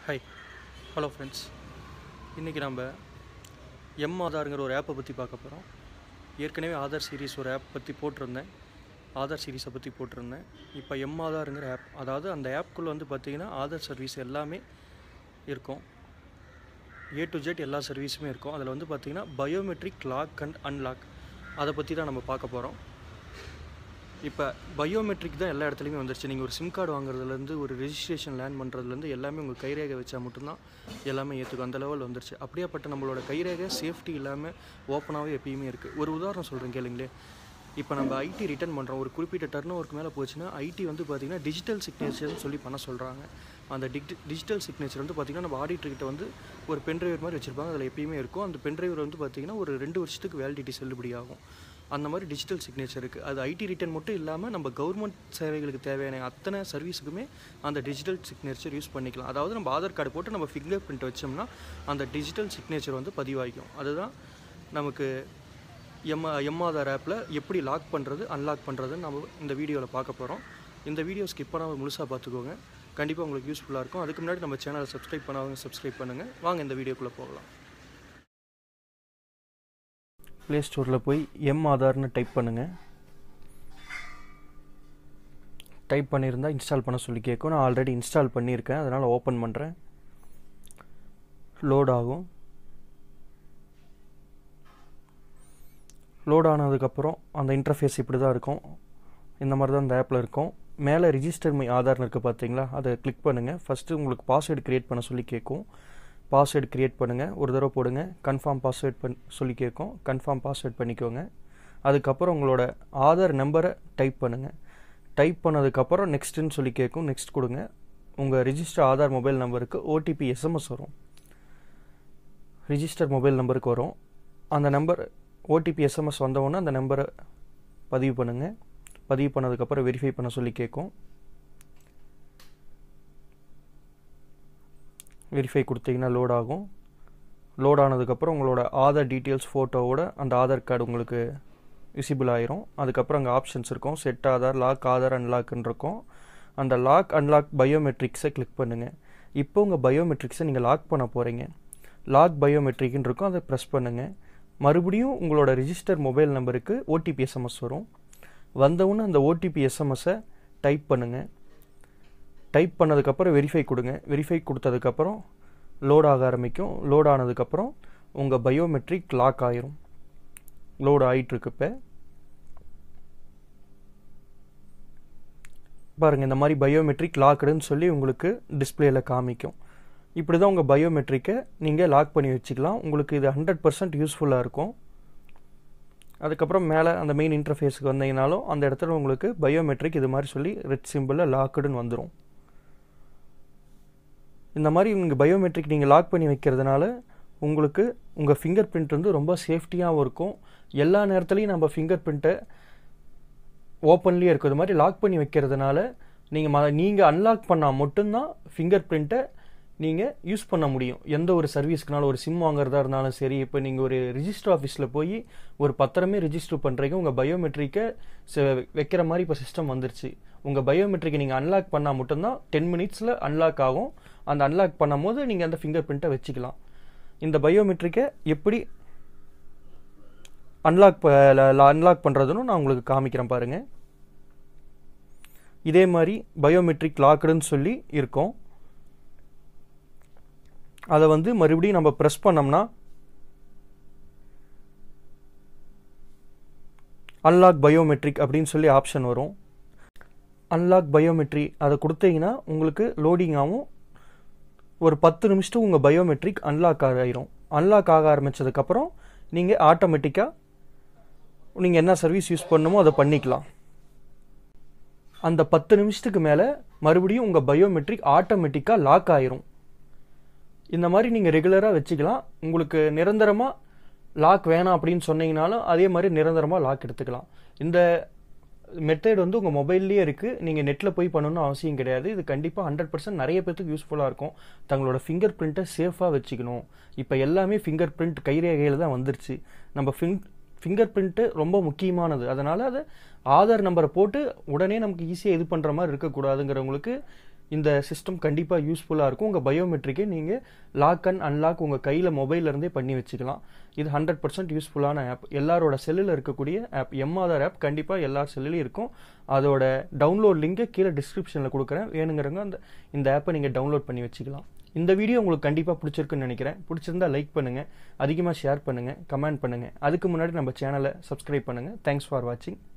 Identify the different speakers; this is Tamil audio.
Speaker 1: ஹாய் ஹலோ ஃப்ரெண்ட்ஸ் இன்றைக்கி நம்ம எம் ஆதாருங்கிற ஒரு ஆப்பை பற்றி பார்க்க போகிறோம் ஏற்கனவே ஆதார் சீரிஸ் ஒரு ஆப் பற்றி போட்டிருந்தேன் ஆதார் சீரிஸை பற்றி போட்டிருந்தேன் இப்போ எம் ஆதாருங்கிற ஆப் அதாவது அந்த ஆப்குள்ளே வந்து பார்த்திங்கன்னா ஆதார் சர்வீஸ் எல்லாமே இருக்கும் ஏ டு ஜெட் எல்லா சர்வீஸுமே இருக்கும் அதில் வந்து பார்த்திங்கன்னா பயோமெட்ரிக் லாக் அண்ட் அன்லாக் அதை பற்றி தான் நம்ம பார்க்க போகிறோம் இப்போ பயோமெட்ரிக் தான் எல்லா இடத்துலையுமே வந்துருச்சு நீங்கள் ஒரு சிம் கார்டு வாங்குறதுலேருந்து ஒரு ரெஜிஸ்ட்ரேஷன் லேண்ட் பண்ணுறதுலேருந்து எல்லாமே உங்கள் கைரேகை வச்சா மட்டும்தான் எல்லாமே ஏற்றுக்கும் அந்த லெவல் வந்துருச்சு அப்படியாப்பட்ட நம்மளோட கைரேகை சேஃப்டி இல்லாமல் ஓப்பனாகவே எப்பயுமே இருக்குது ஒரு உதாரணம் சொல்கிறேன் கேளுங்களேன் இப்போ நம்ம ஐடி ரிட்டர்ன் பண்ணுறோம் ஒரு குறிப்பிட்ட டர்ன் ஒர்க் மேலே போச்சுன்னா ஐடி வந்து பார்த்திங்கன்னா டிஜிட்டல் சிக்னேச்சர்னு சொல்லி பண்ண சொல்கிறாங்க அந்த டிஜி டிஜிட்டல் சிக்னேச்சர் வந்து பார்த்திங்கன்னா நம்ம ஆடிட்டர்கிட்ட வந்து ஒரு பென்ட்ரைவர் மாதிரி வச்சுருப்பாங்க அதில் எப்பயுமே இருக்கும் அந்த பென்ட்ரைவர் வந்து பார்த்திங்கன்னா ஒரு ரெண்டு வருஷத்துக்கு வேலிடிட்டி செல்லுபடி ஆகும் அந்த மாதிரி டிஜிட்டல் சிக்னேச்சர் இருக்குது அது ஐடி ரிட்டர்ன் மட்டும் இல்லாமல் நம்ம கவர்மெண்ட் சேவைகளுக்கு தேவையான அத்தனை சர்வீஸுக்குமே அந்த டிஜிட்டல் சிக்னேச்சர் யூஸ் பண்ணிக்கலாம் அதாவது நம்ம ஆதார் கார்டு போட்டு நம்ம ஃபிங்கர் பிரிண்ட் வச்சோம்னா அந்த டிஜிட்டல் சிக்னேச்சர் வந்து பதிவாகிக்கும் அதுதான் நமக்கு எம் எம் ஆதார் ஆப்பில் எப்படி லாக் பண்ணுறது அன்லாக் பண்ணுறதுன்னு நம்ம இந்த வீடியோவில் பார்க்க போகிறோம் இந்த வீடியோ ஸ்கிப் பண்ணாமல் முழுசாக பார்த்துக்கோங்க கண்டிப்பாக உங்களுக்கு யூஸ்ஃபுல்லாக இருக்கும் அதுக்கு முன்னாடி நம்ம சேனலை சப்ஸ்கிரைப் பண்ணாதவங்க சப்ஸ்கிரைப் பண்ணுங்கள் வாங்க இந்த வீடியோக்குள்ளே போகலாம் ப்ளே ஸ்டோரில் போய் எம் ஆதார்னு டைப் பண்ணுங்கள் டைப் பண்ணியிருந்தால் இன்ஸ்டால் பண்ண சொல்லி கேட்கும் நான் ஆல்ரெடி இன்ஸ்டால் பண்ணியிருக்கேன் அதனால் ஓப்பன் பண்ணுறேன் லோட் ஆகும் லோட் ஆனதுக்கப்புறம் அந்த இன்டர்ஃபேஸ் இப்படி தான் இருக்கும் இந்த மாதிரி தான் இந்த ஆப்பில் இருக்கும் மேலே ரிஜிஸ்டர் மை ஆதார்னு இருக்குது பார்த்தீங்களா அதை கிளிக் பண்ணுங்கள் ஃபஸ்ட்டு உங்களுக்கு பாஸ்வேர்டு க்ரியேட் பண்ண சொல்லி கேட்கும் பாஸ்வேர்டு க்ரியேட் பண்ணுங்கள் ஒரு தடவை போடுங்க கன்ஃபார்ம் பாஸ்வேர்ட் பண் சொல்லி கேட்கும் கன்ஃபார்ம் பாஸ்வேர்ட் பண்ணிக்கோங்க அதுக்கப்புறம் உங்களோட ஆதார் நம்பரை டைப் பண்ணுங்கள் டைப் பண்ணதுக்கப்புறம் நெக்ஸ்ட்டுன்னு சொல்லி கேட்கும் நெக்ஸ்ட் கொடுங்க உங்கள் ரிஜிஸ்டர் ஆதார் மொபைல் நம்பருக்கு ஓடிபி எஸ்எம்எஸ் வரும் ரிஜிஸ்டர் மொபைல் நம்பருக்கு வரும் அந்த நம்பர் ஓடிபி எஸ்எம்எஸ் வந்தவொடனே அந்த நம்பரை பதிவு பண்ணுங்கள் பதிவு பண்ணதுக்கப்புறம் வெரிஃபை பண்ண சொல்லி கேட்கும் வெரிஃபை கொடுத்தீங்கன்னா லோட் ஆகும் லோட் ஆனதுக்கப்புறம் உங்களோட ஆதார் டீட்டெயில்ஸ் ஃபோட்டோவோட அந்த ஆதார் கார்டு உங்களுக்கு விசிபிள் ஆயிரும் அதுக்கப்புறம் அங்கே ஆப்ஷன்ஸ் இருக்கும் செட் ஆதார் லாக் ஆதார் அன்லாக்னு இருக்கும் அந்த லாக் அன்லாக் பயோமெட்ரிக்ஸை கிளிக் பண்ணுங்கள் இப்போ உங்கள் பயோமெட்ரிக்ஸை நீங்கள் லாக் பண்ண போகிறீங்க லாக் பயோமெட்ரிக்னு இருக்கும் அதை ப்ரெஸ் பண்ணுங்கள் மறுபடியும் உங்களோட ரிஜிஸ்டர் மொபைல் நம்பருக்கு ஓடிபி எஸ்எம்எஸ் வரும் வந்தவுடனே அந்த ஓடிபி எஸ்எம்எஸ்ஸை டைப் பண்ணுங்கள் டைப் பண்ணதுக்கப்புறம் வெரிஃபை கொடுங்க வெரிஃபை கொடுத்ததுக்கப்புறம் லோட் ஆக ஆரம்பிக்கும் லோட் ஆனதுக்கப்புறம் உங்கள் பயோமெட்ரிக் லாக் ஆயிரும் லோட் ஆகிட்டுருக்கு இப்போ பாருங்கள் இந்த மாதிரி பயோமெட்ரிக் லாக்டுன்னு சொல்லி உங்களுக்கு டிஸ்பிளேயில் காமிக்கும் இப்படி தான் உங்கள் பயோமெட்ரிக்கை நீங்கள் லாக் பண்ணி வச்சுக்கலாம் உங்களுக்கு இது ஹண்ட்ரட் பர்சன்ட் யூஸ்ஃபுல்லாக இருக்கும் அதுக்கப்புறம் மேலே அந்த மெயின் இன்டர்ஃபேஸுக்கு வந்தீங்கனாலும் அந்த இடத்துல உங்களுக்கு பயோமெட்ரிக் இது மாதிரி சொல்லி ரெட் சிம்பிளில் லாக்குடுன்னு வந்துடும் இந்த மாதிரி உங்கள் பயோமெட்ரிக் நீங்கள் லாக் பண்ணி வைக்கிறதுனால உங்களுக்கு உங்கள் ஃபிங்கர் பிரிண்ட் வந்து ரொம்ப சேஃப்டியாகவும் இருக்கும் எல்லா நேரத்துலையும் நம்ம ஃபிங்கர் பிரிண்ட்டை ஓப்பன்லேயே இருக்கும் இது மாதிரி லாக் பண்ணி வைக்கிறதுனால நீங்கள் ம நீங்கள் அன்லாக் பண்ணால் மட்டும்தான் ஃபிங்கர் பிரிண்ட்டை நீங்கள் யூஸ் பண்ண முடியும் எந்த ஒரு சர்வீஸ்க்குனாலும் ஒரு சிம் வாங்குறதா இருந்தாலும் சரி இப்போ நீங்கள் ஒரு ரிஜிஸ்டர் ஆஃபீஸில் போய் ஒரு பத்திரமே ரிஜிஸ்டர் பண்ணுறீங்க உங்கள் பயோமெட்ரிக்கை வைக்கிற மாதிரி இப்போ சிஸ்டம் வந்துருச்சு உங்கள் பயோமெட்ரிக்கை நீங்கள் அன்லாக் பண்ணால் மட்டும்தான் டென் மினிட்ஸில் அன்லாக் ஆகும் அந்த அன்லாக் பண்ணும் போது நீங்கள் அந்த ஃபிங்கர் பிரிண்ட்டை வச்சுக்கலாம் இந்த பயோமெட்ரிக்கை எப்படி அன்லாக் அன்லாக் பண்ணுறதுன்னு நான் உங்களுக்கு காமிக்கிறேன் பாருங்கள் இதே மாதிரி பயோமெட்ரிக் லாக்டுன்னு சொல்லி இருக்கும் அதை வந்து மறுபடியும் நம்ம ப்ரெஸ் பண்ணோம்னா அன்லாக் பயோமெட்ரிக் அப்படின்னு சொல்லி ஆப்ஷன் வரும் அன்லாக் பயோமெட்ரி அதை கொடுத்தீங்கன்னா உங்களுக்கு லோடிங் ஆகும் ஒரு பத்து நிமிஷத்துக்கு உங்கள் பயோமெட்ரிக் அன்லாக் ஆகிரும் அன்லாக் ஆக ஆரம்பித்ததுக்கப்புறம் நீங்கள் ஆட்டோமேட்டிக்காக நீங்கள் என்ன சர்வீஸ் யூஸ் பண்ணணுமோ அதை பண்ணிக்கலாம் அந்த பத்து நிமிஷத்துக்கு மேலே மறுபடியும் உங்கள் பயோமெட்ரிக் ஆட்டோமேட்டிக்காக லாக் ஆயிரும் இந்த மாதிரி நீங்கள் ரெகுலராக வச்சுக்கலாம் உங்களுக்கு நிரந்தரமாக லாக் வேணாம் அப்படின்னு சொன்னீங்கனாலும் அதே மாதிரி நிரந்தரமாக லாக் எடுத்துக்கலாம் இந்த மெத்தட் வந்து உங்கள் மொபைல்லேயே இருக்குது நீங்கள் நெட்டில் போய் பண்ணணும்னு அவசியம் கிடையாது இது கண்டிப்பாக ஹண்ட்ரட் பர்சன்ட் நிறைய பேருக்கு யூஸ்ஃபுல்லாக இருக்கும் தங்களோட ஃபிங்கர் பிரிண்ட்டை சேஃபாக வச்சுக்கணும் இப்போ எல்லாமே ஃபிங்கர் பிரிண்ட் கைரேகையில் தான் வந்துருச்சு நம்ம ஃபிங் ஃபிங்கர் பிரிண்ட்டு ரொம்ப முக்கியமானது அதனால் அதை ஆதார் நம்பரை போட்டு உடனே நமக்கு ஈஸியாக இது பண்ணுற மாதிரி இருக்கக்கூடாதுங்கிறவங்களுக்கு இந்த சிஸ்டம் கண்டிப்பாக யூஸ்ஃபுல்லாக இருக்கும் உங்கள் பயோமெட்ரிக்கை நீங்கள் லாக் அண்ட் அன்லாக் உங்கள் கையில் மொபைல்லேருந்தே பண்ணி வச்சுக்கலாம் இது ஹண்ட்ரட் பர்சன்ட் யூஸ்ஃபுல்லான ஆப் எல்லாரோட செல்லில் இருக்கக்கூடிய ஆப் எம் ஆதார் ஆப் கண்டிப்பாக எல்லார் செல்லுலையும் இருக்கும் அதோட டவுன்லோட் லிங்கை கீழே டிஸ்கிரிப்ஷனில் கொடுக்குறேன் வேணுங்கிறவங்க அந்த இந்த ஆப்பை நீங்கள் டவுன்லோட் பண்ணி வச்சுக்கலாம் இந்த வீடியோ உங்களுக்கு கண்டிப்பாக பிடிச்சிருக்குன்னு நினைக்கிறேன் பிடிச்சிருந்தா லைக் பண்ணுங்கள் அதிகமாக ஷேர் பண்ணுங்கள் கமெண்ட் பண்ணுங்கள் அதுக்கு முன்னாடி நம்ம சேனலை சப்ஸ்கிரைப் பண்ணுங்கள் தேங்க்ஸ் ஃபார் வாட்சிங்